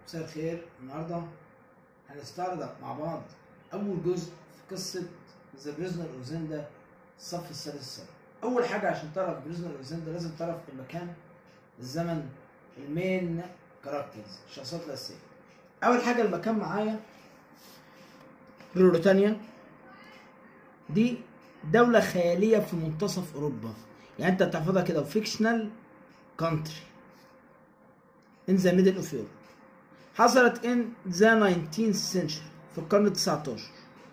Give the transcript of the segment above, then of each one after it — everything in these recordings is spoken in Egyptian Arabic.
مساء الخير النهارده هنستعرض مع بعض اول جزء في قصه ذا بريزنر اوف زندا الصف السادس السنه اول حاجه عشان تعرف بريزنر اوف زندا لازم تعرف المكان الزمن المين كاركترز الشخصيات الاساسيه اول حاجه المكان معايا بريطانيا دي دولة خيالية في منتصف أوروبا يعني أنت تحفظها كده فيكشنال كونتري in the middle of Europe حصلت in the 19th century في القرن ال 19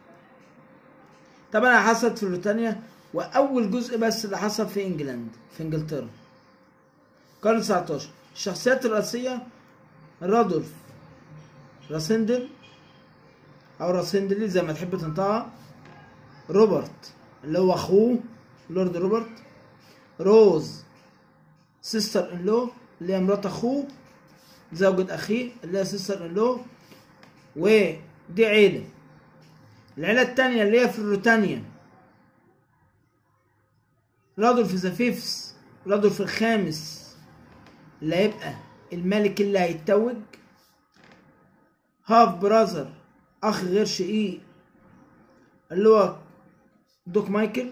طبعا حصلت في بريطانيا وأول جزء بس اللي حصل في إنجلاند في إنجلترا القرن 19 الشخصيات الرئيسية رادولف راسندل أو راسندلي زي ما تحب تنطقها روبرت اللي هو أخوه لورد روبرت روز سيستر ان لو اللي هي مرات اخوه زوجة اخيه اللي هي سيستر ان لو ودي عيلة العيلة التانية اللي هي في بريطانيا رادولف ذا فيفس رادولف الخامس اللي هيبقى الملك اللي هيتوج هاف براذر اخ غير شقيق اللي هو دوك مايكل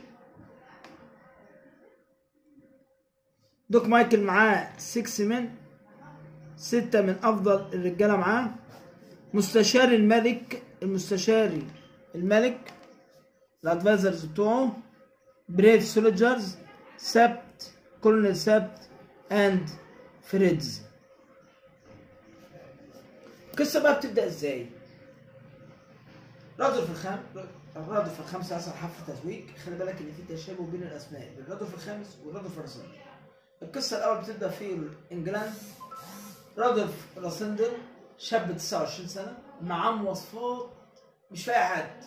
دوك مايكل معاه 6 من ستة من أفضل الرجالة معاه مستشار الملك المستشاري الملك الادفايزرز بتوعه بريف سولجرز سبت كولونيل سبت اند فريدز القصة بقى بتبدأ ازاي؟ رادولف الخام رادولف الخامس أصل حفل تتويج خلي بالك إن في تشابه بين الأسماء بين رادولف الخامس ورادولف الرسول القصة الأول بتبدأ في إنجلاند رادولف راسندل شاب 29 سنة معاه مواصفات مش في أي حد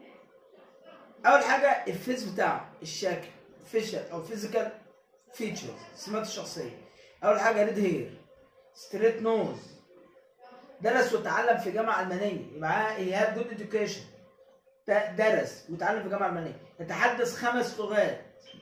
أول حاجة الفيس بتاعه الشكل فيشر أو فيزيكال فيتشرز سمات الشخصية أول حاجة ريد هير ستريت نوز درس وتعلم في جامعة ألمانية معاه هي هاد جود إديوكيشن درس وتعلم في جامعة ألمانية يتحدث خمس لغات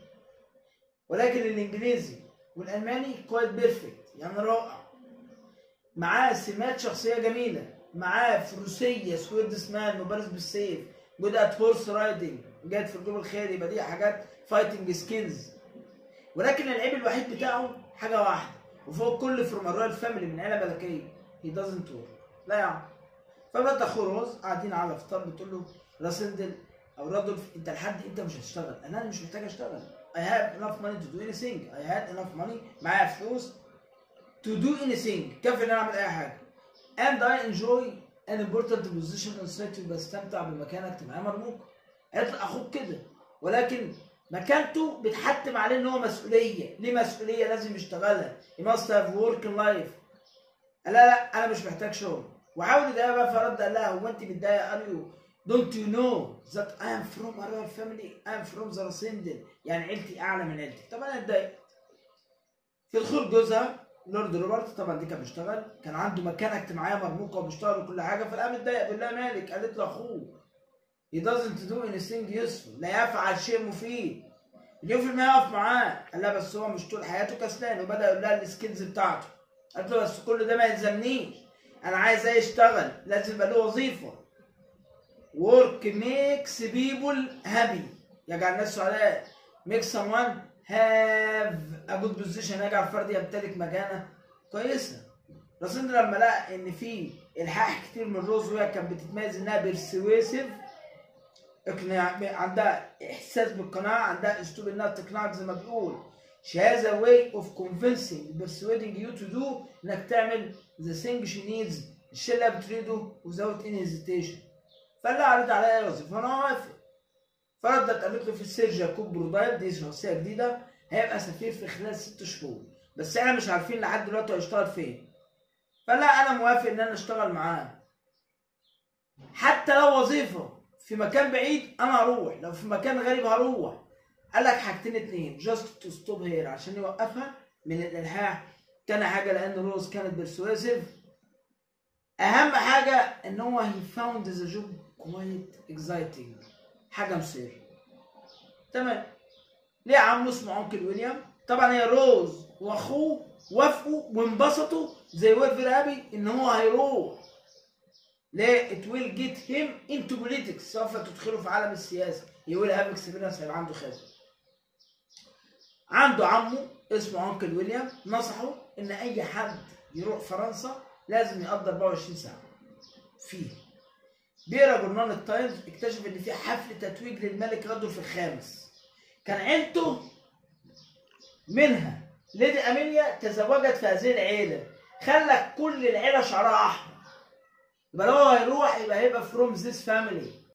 ولكن الإنجليزي والالماني كويت بيرفكت يعني رائع معاه سمات شخصيه جميله معاه فروسيه سويرد سمان مبارز بالسيف جود ات هورس رايدنج جاد في الجبل الخيري يبقى دي حاجات فايتنج سكيلز ولكن العيب الوحيد بتاعه حاجه واحده وفوق كل فروم الرويال فاميلي من عيله ملكيه هي دازنت ورك لا يا عم فبدا اخوه روز قاعدين على فطار بتقول له راسندل او رادولف انت لحد انت مش هتشتغل انا مش محتاج اشتغل I have enough money to do anything. I had enough money. معايا فلوس to do anything. كافي ان انا اعمل اي حاجه. And I enjoy an important position in society بستمتع بمكانة اجتماعية مرموقة. قالت له اخوك كده ولكن مكانته بتحتم عليه ان هو مسؤولية. ليه مسؤولية لازم يشتغلها. He must have work in life. قال لا لا انا مش محتاج شغل. وحاول يضايقها بقى فرد قال لها هو انت متضايقة؟ قال له Don't you know that I am from a royal family? I am from the Rasindel. يعني عيلتي أعلى من عيلتي. طبعا أنا اتضايقت. في دخول جوزها لورد روبرت طبعا دي كان بيشتغل كان عنده مكانة اجتماعية مرموقة وبيشتغل وكل حاجة فلقى متضايق بيقول لها مالك؟ قالت له أخوه. He doesn't do anything useful. لا يفعل شيء مفيد. مليون في المية يقف معاه. قال لها بس هو مش طول حياته كسلان وبدأ يقول لها السكيلز بتاعته. قالت له بس كل ده ما يلزمنيش. أنا عايز يشتغل لازم يبقى له وظيفة. work makes people happy يجعل الناس سعداء make someone have a good position يجعل فرد يمتلك مكانة كويسة راسندل لما لقى ان في الحاح كتير من روز وهي كانت بتتميز انها بيرسويسيف اقناع عندها احساس بالقناعة عندها اسلوب انها تقنعك زي ما بيقول she has a way of convincing persuading you to do انك تعمل the thing she needs الشيء اللي بتريده without any hesitation فقال لها عرض عليا وظيفه وانا موافق فردت قالت له في السير جاكوب برودايل دي شخصيه جديده هيبقى سفير في خلال ست شهور بس احنا مش عارفين لحد دلوقتي هيشتغل فين فلا انا موافق ان انا اشتغل معاه حتى لو وظيفه في مكان بعيد انا هروح لو في مكان غريب هروح قال لك حاجتين اتنين جاست تو ستوب هير عشان يوقفها من الالحاح تاني حاجه لان روز كانت برسويسيف اهم حاجه ان هو هي فاوند ذا جوب كويت اكزايتنج حاجه مثيره تمام ليه عمه اسمه انكل ويليام طبعا هي روز واخوه وافقوا وانبسطوا زي وير فيري هابي ان هو هيروح ليه it will get him into politics سوف تدخله في عالم السياسه he will have experience هيبقى عنده خبره عنده عمه اسمه انكل ويليام نصحه ان اي حد يروح فرنسا لازم يقضي 24 ساعه فيه بيقرا جورنال التايمز اكتشف ان في حفل تتويج للملك رادولف الخامس كان عيلته منها ليدي اميليا تزوجت في هذه العيله خلى كل العيله شعرها احمر يبقى لو هو هيروح يبقى هيبقى فروم ذيس فاميلي